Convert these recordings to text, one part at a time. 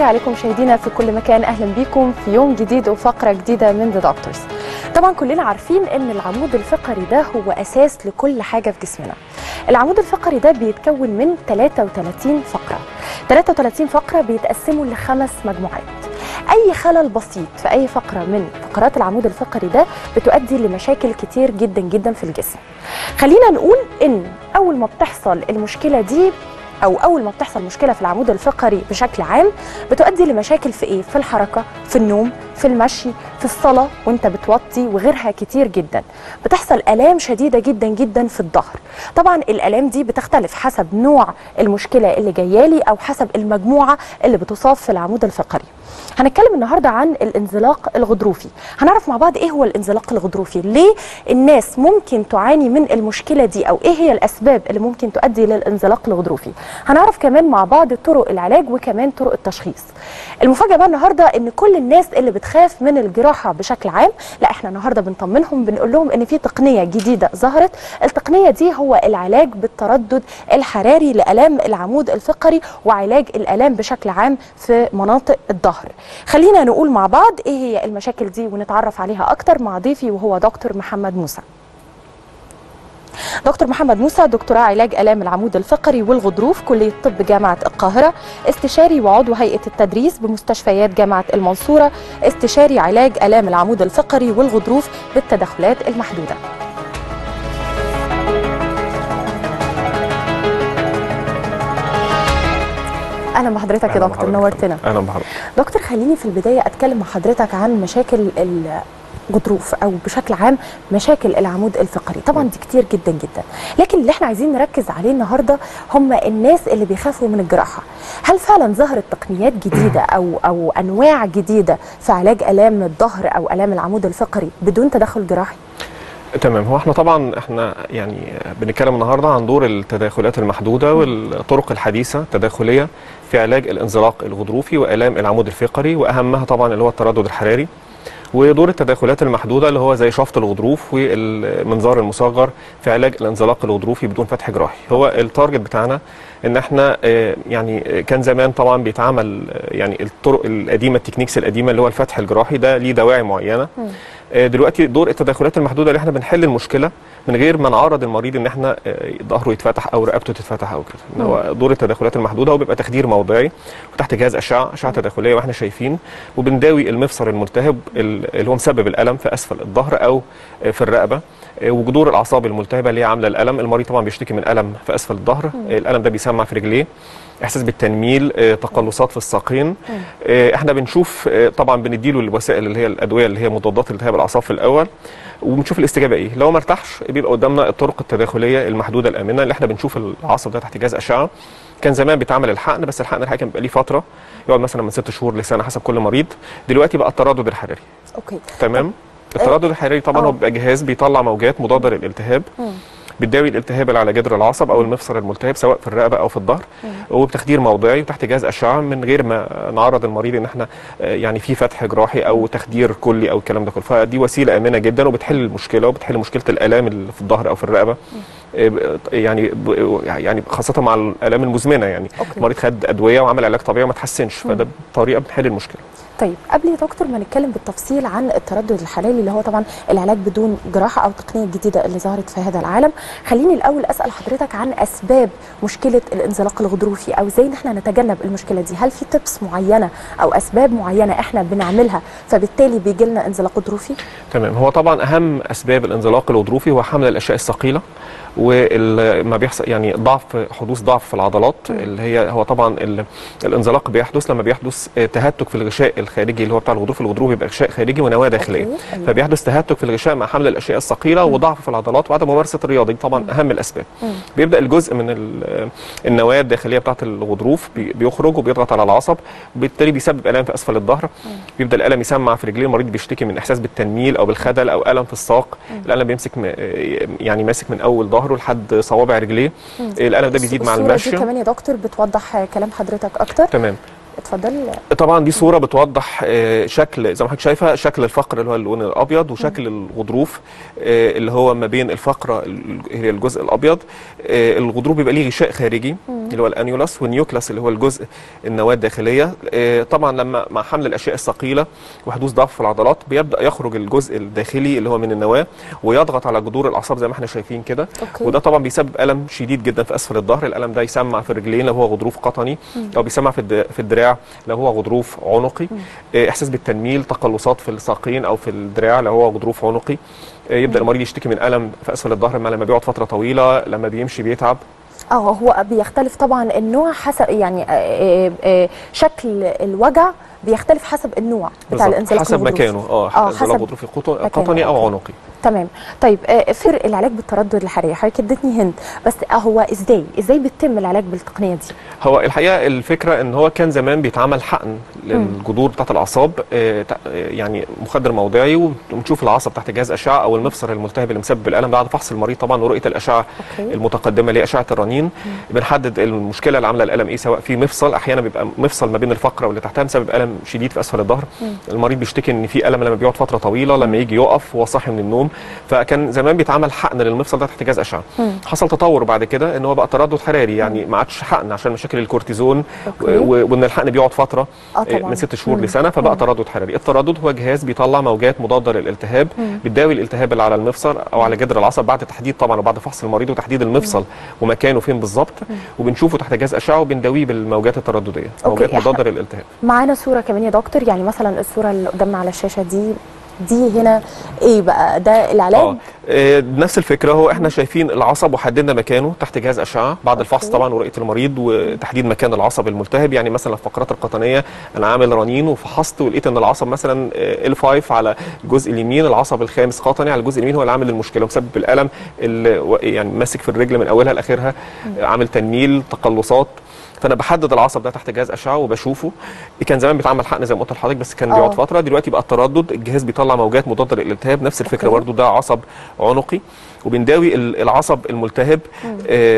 عليكم مشاهدينا في كل مكان اهلا بيكم في يوم جديد وفقره جديده من ذا دكتورز طبعا كلنا عارفين ان العمود الفقري ده هو اساس لكل حاجه في جسمنا العمود الفقري ده بيتكون من 33 فقره 33 فقره بيتقسموا لخمس مجموعات اي خلل بسيط في اي فقره من فقرات العمود الفقري ده بتؤدي لمشاكل كتير جدا جدا في الجسم خلينا نقول ان اول ما بتحصل المشكله دي او اول ما بتحصل مشكله في العمود الفقري بشكل عام بتؤدي لمشاكل في ايه في الحركه في النوم في المشي في الصلاه وانت بتوطي وغيرها كتير جدا بتحصل الام شديده جدا جدا في الظهر طبعا الالام دي بتختلف حسب نوع المشكله اللي جايالي او حسب المجموعه اللي بتصاب في العمود الفقري هنتكلم النهارده عن الانزلاق الغضروفي هنعرف مع بعض ايه هو الانزلاق الغضروفي ليه الناس ممكن تعاني من المشكله دي او ايه هي الاسباب اللي ممكن تؤدي للانزلاق الغضروفي هنعرف كمان مع بعض طرق العلاج وكمان طرق التشخيص المفاجاه بقى النهارده ان كل الناس اللي بتخاف من الجراحه بشكل عام لا احنا النهارده بنطمنهم بنقول لهم ان في تقنيه جديده ظهرت التقنيه دي هو العلاج بالتردد الحراري لالام العمود الفقري وعلاج الالام بشكل عام في مناطق الظهر خلينا نقول مع بعض ايه هي المشاكل دي ونتعرف عليها اكتر مع ضيفي وهو دكتور محمد موسى دكتور محمد موسى دكتوراه علاج الام العمود الفقري والغضروف كليه طب جامعه القاهره استشاري وعضو هيئه التدريس بمستشفيات جامعه المنصوره استشاري علاج الام العمود الفقري والغضروف بالتدخلات المحدوده اهلا بحضرتك يا دكتور نورتنا اهلا بحضرتك دكتور خليني في البدايه اتكلم مع حضرتك عن مشاكل الغضروف او بشكل عام مشاكل العمود الفقري طبعا دي كتير جدا جدا لكن اللي احنا عايزين نركز عليه النهارده هم الناس اللي بيخافوا من الجراحه هل فعلا ظهرت تقنيات جديده او او انواع جديده في علاج الام الظهر او الام العمود الفقري بدون تدخل جراحي تمام هو احنا طبعا احنا يعني بنتكلم النهارده عن دور التداخلات المحدوده والطرق الحديثه التداخليه في علاج الانزلاق الغضروفي والام العمود الفقري واهمها طبعا اللي هو التردد الحراري ودور التداخلات المحدوده اللي هو زي شفط الغضروف والمنظار المصغر في علاج الانزلاق الغضروفي بدون فتح جراحي هو التارجت بتاعنا ان احنا يعني كان زمان طبعا بيتعمل يعني الطرق القديمه التكنيكس القديمه اللي هو الفتح الجراحي ده ليه دواعي معينه دلوقتي دور التداخلات المحدوده اللي احنا بنحل المشكله من غير ما نعرض المريض ان احنا ظهره يتفتح او رقبته تتفتح او كده هو دور التداخلات المحدوده هو بيبقى تخدير موضعي وتحت جهاز اشعه اشعه تداخليه واحنا شايفين وبنداوي المفصل الملتهب اللي هو مسبب الالم في اسفل الظهر او في الرقبه وجذور الاعصاب الملتهبه اللي هي عامله الالم المريض طبعا بيشتكي من الم في اسفل الظهر الالم ده بيسمع في رجليه احساس بالتنميل تقلصات في الساقين احنا بنشوف طبعا بنديله الوسائل اللي هي الادويه اللي هي مضادات التهاب الاعصاب في الاول وبنشوف الاستجابه ايه لو ما ارتاحش بيبقى قدامنا الطرق التداخليه المحدوده الامنه اللي احنا بنشوف العصب ده تحت جهاز اشعه كان زمان بيتعمل الحقن بس الحقن الحقيقي كان بيبقى ليه فتره يقعد مثلا من ست شهور لسنه حسب كل مريض دلوقتي بقى التردد الحراري اوكي تمام التردد الحراري طبعا هو بيبقى جهاز بيطلع موجات مضاده للالتهاب بتداوي الالتهاب اللي على جدر العصب او المفصل الملتهب سواء في الرقبه او في الظهر وبتخدير موضعي وتحت جهاز اشعه من غير ما نعرض المريض ان احنا يعني في فتح جراحي او تخدير كلي او الكلام ده كله فدي وسيله امنه جدا وبتحل المشكله وبتحل مشكله الالام اللي في الظهر او في الرقبه يعني يعني خاصه مع الالام المزمنه يعني أوكي. المريض خد ادويه وعمل علاج طبيعي وما تحسنش فده بطريقه بنحل المشكله طيب قبل يا دكتور ما نتكلم بالتفصيل عن التردد الحراري اللي هو طبعا العلاج بدون جراحه او التقنيه الجديده اللي ظهرت في هذا العالم خليني الاول اسال حضرتك عن اسباب مشكله الانزلاق الغضروفي او ازاي نحن نتجنب المشكله دي هل في تبس معينه او اسباب معينه احنا بنعملها فبالتالي بيجي لنا انزلاق غضروفي تمام هو طبعا اهم اسباب الانزلاق الغضروفي هو حمل الاشياء الثقيله وما بيحصل يعني ضعف حدوث ضعف في العضلات اللي هي هو طبعا الانزلاق بيحدث لما بيحدث تهتك في الغشاء الخارجي اللي هو بتاع الغضروف الغضروفي بيبقى غشاء خارجي ونواه داخليه أوكي. فبيحدث تهتك في الغشاء مع حمل الاشياء الثقيله وضعف في العضلات وعدم ممارسه الرياضه دي طبعا اهم الاسباب بيبدا الجزء من ال- النواه الداخليه بتاعه الغضروف بي- بيخرج وبيضغط على العصب وبالتالي بيسبب الام في اسفل الظهر بيبدا الالم يسمع في رجليه المريض بيشتكي من احساس بالتنميل او بالخدل او الم في الساق الالم بيمسك م- يعني ماسك من اول ظهره لحد صوابع رجليه الالم ده بيزيد مع الصورة المشي دي كمان يا دكتور بتوضح كلام حضرتك اكتر تمام اتفضل طبعا دي صوره بتوضح آه، شكل زي ما حضرتك شايفه شكل الفقر اللي هو اللون الابيض وشكل الغضروف آه، اللي هو ما بين الفقره ال- هي الجزء الابيض آه، الغضروف بيبقى ليه غشاء خارجي اللي هو الانيولاس والنيوكلاس اللي هو الجزء النواه الداخليه آه، طبعا لما مع حمل الاشياء الثقيله وحدوث ضعف في العضلات بيبدا يخرج الجزء الداخلي اللي هو من النواه ويضغط على جذور الاعصاب زي ما احنا شايفين كده أوكي. وده طبعا بيسبب الم شديد جدا في اسفل الظهر الالم ده يسمع في الرجلين لو هو غضروف قطني او بيسمع في الد- في الدراع لو هو غضروف عنقي آه، احساس بالتنميل تقلصات في الساقين او في الدراع لو هو غضروف عنقي آه، يبدا المريض يشتكي من الم في اسفل الظهر ما لما بيقعد فتره طويله لما بيمشي بيتعب اه هو بيختلف طبعا النوع حسب يعني آه، آه، آه، شكل الوجع بيختلف حسب النوع بتاع بالظبط. الانزلاق حسب الغضروفي. مكانه اه, اه انزلاق حسب غضروفي قط- مكانه، قطني او أوكي. عنقي تمام طيب آه، فرق العلاج بالتردد الحراري حضرتك ادتني هند بس آه، هو ازاي ازاي بيتم العلاج بالتقنيه دي هو الحقيقه الفكره ان هو كان زمان بيتعمل حقن للجذور بتاعه الاعصاب آه، تع- آه، يعني مخدر موضعي ونشوف العصب تحت جهاز اشعه او المفصل الملتهب اللي مسبب الالم بعد فحص المريض طبعا ورؤيه الاشعه أوكي. المتقدمه اللي هي اشعه الرنين بنحدد المشكله اللي عامله الالم ايه سواء في مفصل احيانا بيبقى مفصل ما بين الفقره واللي تحتها مسبب الم شديد في اسفل الظهر المريض بيشتكي ان في الم لما بيقعد فتره طويله لما يجي يقف وهو صاحي من النوم فكان زمان بيتعمل حقن للمفصل ده تحت جهاز اشعه حصل تطور بعد كده ان هو بقى تردد حراري يعني ما عادش حقن عشان مشاكل الكورتيزون أوكي. و- و- وان الحقن بيقعد فتره آه آه، طبعاً. من ست شهور مم. لسنه فبقى تردد حراري التردد هو جهاز بيطلع موجات مضاده للالتهاب بتداوي الالتهاب اللي على المفصل او على جذر العصب بعد تحديد طبعا وبعد فحص المريض وتحديد المفصل ومكانه فين بالظبط وبنشوفه تحت جهاز اشعه وبنداويه بالموجات التردديه أوكي، موجات إحنا- مضاده للالتهاب معانا صوره كمان يا دكتور يعني مثلا الصوره اللي قدامنا على الشاشه دي دي هنا ايه بقى ده العلاج اه آه، نفس الفكره هو احنا شايفين العصب وحددنا مكانه تحت جهاز اشعه بعد الفحص أوكي. طبعا ورؤيه المريض وتحديد مكان العصب الملتهب يعني مثلا الفقرات القطنيه انا عامل رنين وفحصت ولقيت ان العصب مثلا ال 5 على الجزء اليمين العصب الخامس قطني على الجزء اليمين هو اللي عامل المشكله ومسبب الالم اللي و- يعني ماسك في الرجل من اولها لاخرها آه، عامل تنميل تقلصات فانا بحدد العصب ده تحت جهاز اشعه وبشوفه كان زمان بيتعمل حقن زي ما قلت لحضرتك بس كان آه. بيقعد فتره دلوقتي بقى التردد الجهاز بيطلع موجات مضاده للالتهاب نفس الفكره أوكي. برضو ده عصب عنقي وبنداوي ال- العصب الملتهب آه،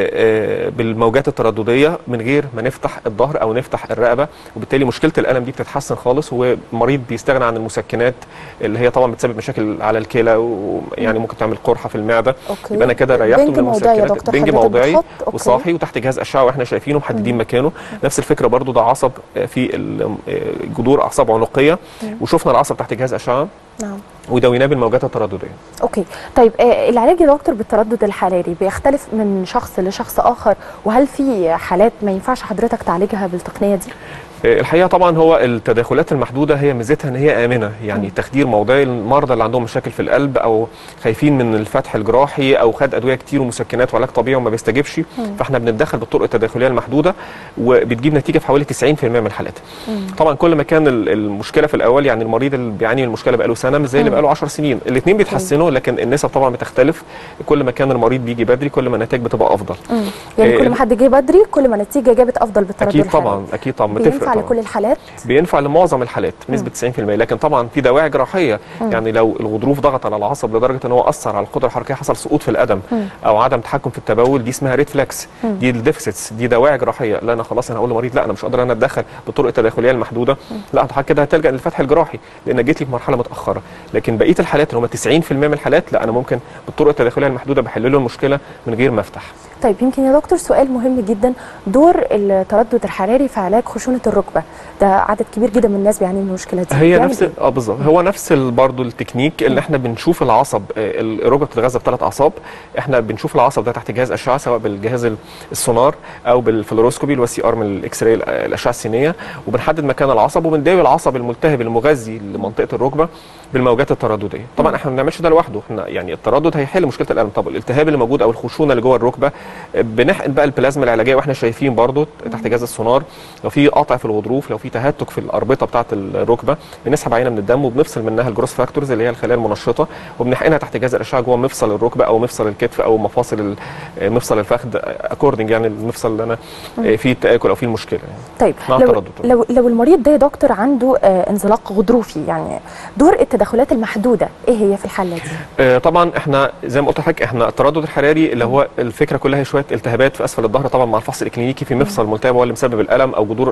آه، بالموجات التردديه من غير ما نفتح الظهر او نفتح الرقبه وبالتالي مشكله الالم دي بتتحسن خالص والمريض بيستغنى عن المسكنات اللي هي طبعا بتسبب مشاكل على الكلى ويعني ممكن تعمل قرحه في المعده اوكي يبقى انا كده ريحته بنج من موضعي يا المسكنات دكتور بنج حضرتك موضعي بتحط؟ أوكي. وصاحي وتحت جهاز اشعه واحنا شايفينه محددين مكانه نفس الفكره برضو ده عصب آه، في ال- آه، جذور اعصاب عنقيه وشفنا العصب تحت جهاز اشعه نعم وداويناه بالموجات التردديه اوكي طيب آه العلاج يا دكتور بالتردد الحراري بيختلف من شخص لشخص اخر وهل في حالات ما ينفعش حضرتك تعالجها بالتقنيه دي آه، الحقيقه طبعا هو التداخلات المحدوده هي ميزتها ان هي امنه يعني تخدير موضعي المرضى اللي عندهم مشاكل في القلب او خايفين من الفتح الجراحي او خد ادويه كتير ومسكنات وعلاج طبيعي وما بيستجيبش فاحنا بنتدخل بالطرق التداخليه المحدوده وبتجيب نتيجه في حوالي 90% من الحالات طبعا كل ما كان ال- المشكله في الاول يعني المريض اللي بيعاني من المشكله بقاله سنه مش زي اللي بقاله 10 سنين الاثنين بيتحسنوا لكن النسب طبعا بتختلف كل ما كان المريض بيجي بدري كل ما النتائج بتبقى افضل مم. يعني آه، كل ما حد جه بدري كل ما النتيجه جابت افضل بالتردد اكيد الحراري طبعا اكيد طبعا بتفرق بينفع طبعا لكل الحالات بينفع لمعظم الحالات بنسبه 90% لكن طبعا في دواعي جراحيه يعني لو الغضروف ضغط على العصب لدرجه ان هو اثر على القدره الحركيه حصل سقوط في القدم او عدم تحكم في التبول دي اسمها ريفلكس دي الديفيسيتس دي دواعي جراحيه لا انا خلاص انا هقول للمريض لا انا مش قادر انا اتدخل بالطرق التداخليه المحدوده لا حضرتك كده هتلجا للفتح الجراحي لان جيت لي في مرحله متاخره لكن بقيه الحالات اللي هم 90% من الحالات لا انا ممكن بالطرق التداخليه المحدوده بحل له المشكله من غير ما افتح طيب يمكن يا دكتور سؤال مهم جدا دور التردد الحراري في علاج خشونه الركبه ده عدد كبير جدا من الناس بيعاني من المشكله دي هي بيعمل نفس إيه؟ اه بالظبط هو نفس ال- برضو التكنيك اللي احنا بنشوف العصب آه، الركبه بتتغذى بثلاث اعصاب احنا بنشوف العصب ده تحت جهاز اشعه سواء بالجهاز ال- السونار او بالفلوروسكوبي اللي هو السي ار من الاكس راي الاشعه السينيه وبنحدد مكان العصب وبنداوي العصب الملتهب المغذي لمنطقه الركبه بالموجات التردديه طبعا احنا ما بنعملش ده لوحده احنا يعني التردد هيحل مشكله الالم طب الالتهاب اللي موجود او الخشونه اللي جوه الركبه آه، بنحقن بقى البلازما العلاجيه واحنا شايفين برضو تحت جهاز السونار لو في قطع في الغضروف لو في تهتك في الاربطه بتاعه الركبه بنسحب عينه من الدم وبنفصل منها الجروس فاكتورز اللي هي الخلايا المنشطه وبنحقنها تحت جهاز الاشعه جوه مفصل الركبه او مفصل الكتف او مفاصل ال- آه، مفصل الفخذ اكوردنج يعني المفصل اللي انا آه، فيه التاكل او فيه المشكله يعني. طيب مع لو التردد طبعاً. لو لو المريض ده يا دكتور عنده آه انزلاق غضروفي يعني دور التدخلات المحدوده ايه هي في الحاله دي؟ آه، طبعا احنا زي ما قلت لحضرتك احنا التردد الحراري اللي هو الفكره كلها هي شويه التهابات في اسفل الظهر طبعا مع الفحص الاكلينيكي في مفصل ملتهب هو اللي مسبب الالم او جذور الاعصاب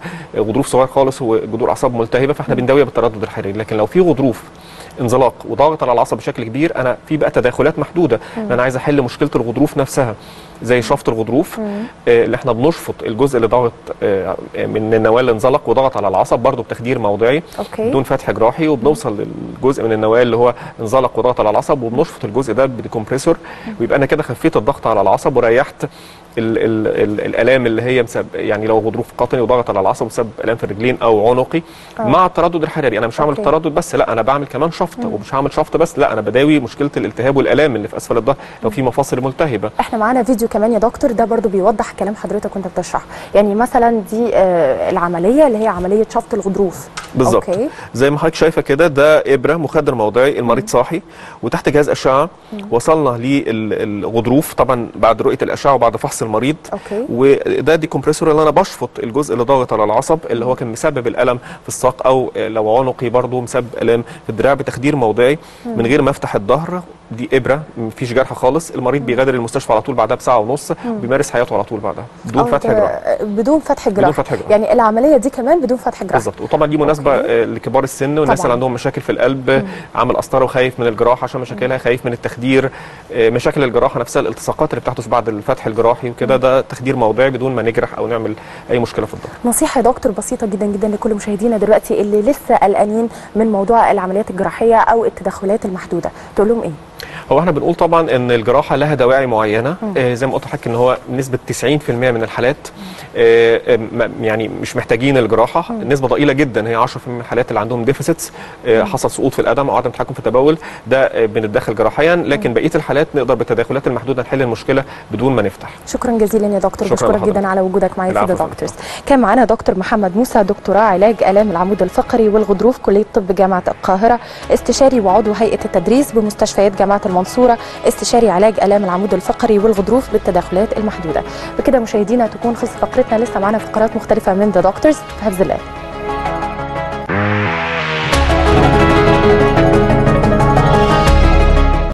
غضروف صغير خالص وجذور اعصاب ملتهبه فاحنا بنداويها بالتردد الحراري لكن لو في غضروف انزلاق وضغط على العصب بشكل كبير انا في بقى تداخلات محدوده ان انا عايز احل مشكله الغضروف نفسها زي شفط الغضروف آه اللي احنا بنشفط الجزء اللي ضغط آه من النواه اللي انزلق وضغط على العصب برضه بتخدير موضعي أوكي. بدون فتح جراحي وبنوصل للجزء من النواه اللي هو انزلق وضغط على العصب وبنشفط الجزء ده بديكمبريسور ويبقى انا كده خفيت الضغط على العصب وريحت ال ال ال الالام اللي هي مسبب يعني لو غضروف قطني وضغط على العصب وسبب الام في الرجلين او عنقي آه. مع التردد الحراري انا مش هعمل أوكي. التردد بس لا انا بعمل كمان شفط ومش هعمل شفط بس لا انا بداوي مشكله الالتهاب والالام اللي في اسفل الظهر لو في مفاصل ملتهبه احنا معانا فيديو كمان يا دكتور ده برضو بيوضح كلام حضرتك وانت بتشرح يعني مثلا دي آه العمليه اللي هي عمليه شفط الغضروف بالظبط أوكي. زي ما حضرتك شايفه كده ده ابره مخدر موضعي المريض صاحي وتحت جهاز اشعه وصلنا للغضروف طبعا بعد رؤيه الاشعه وبعد فحص المريض اوكي وده دي كومبريسور اللي انا بشفط الجزء اللي ضاغط على العصب اللي هو كان مسبب الالم في الساق او لو عنقي برضه مسبب الام في الدراع بتخدير موضعي من غير ما افتح الظهر دي ابره مفيش جرح خالص المريض بيغادر المستشفى على طول بعدها بساعه ونص وبيمارس حياته على طول بعدها بدون أو فتح ب- جراحي بدون فتح جراحي بدون فتح جراحي. يعني العمليه دي كمان بدون فتح جراحي بالظبط وطبعا دي مناسبه أوكي. آه، لكبار السن والناس طبعاً. اللي عندهم مشاكل في القلب عامل قسطره وخايف من الجراحه عشان مشاكلها خايف من التخدير آه، مشاكل الجراحه نفسها الالتصاقات اللي بتحدث بعد الفتح الجراحي وكده ده تخدير موضعي بدون ما نجرح او نعمل اي مشكله في الظهر نصيحه يا دكتور بسيطه جدا جدا لكل مشاهدينا دلوقتي اللي لسه قلقانين من موضوع العمليات الجراحيه او التدخلات المحدوده تقول لهم ايه هو احنا بنقول طبعا ان الجراحه لها دواعي معينه آه زي ما قلت لحضرتك ان هو نسبه 90% من الحالات آه آه، م- يعني مش محتاجين الجراحه نسبه ضئيله جدا هي 10% من الحالات اللي عندهم ديفيسيتس آه حصل سقوط في القدم او عدم تحكم في التبول ده آه بنتدخل جراحيا لكن بقيه الحالات نقدر بالتدخلات المحدوده نحل المشكله بدون ما نفتح شكرا جزيلا يا دكتور شكراً بشكرك لحضرتك. جدا على وجودك معايا في العفو ذا فندم. دكتورز كان معانا دكتور محمد موسى دكتوراه علاج الام العمود الفقري والغضروف كليه طب جامعه القاهره استشاري وعضو هيئه التدريس بمستشفيات جامعه المنصوره استشاري علاج الام العمود الفقري والغضروف بالتدخلات المحدوده بكده مشاهدينا تكون خلصت فقرتنا لسه معانا فقرات مختلفه من ذا دكتورز في حفظ الله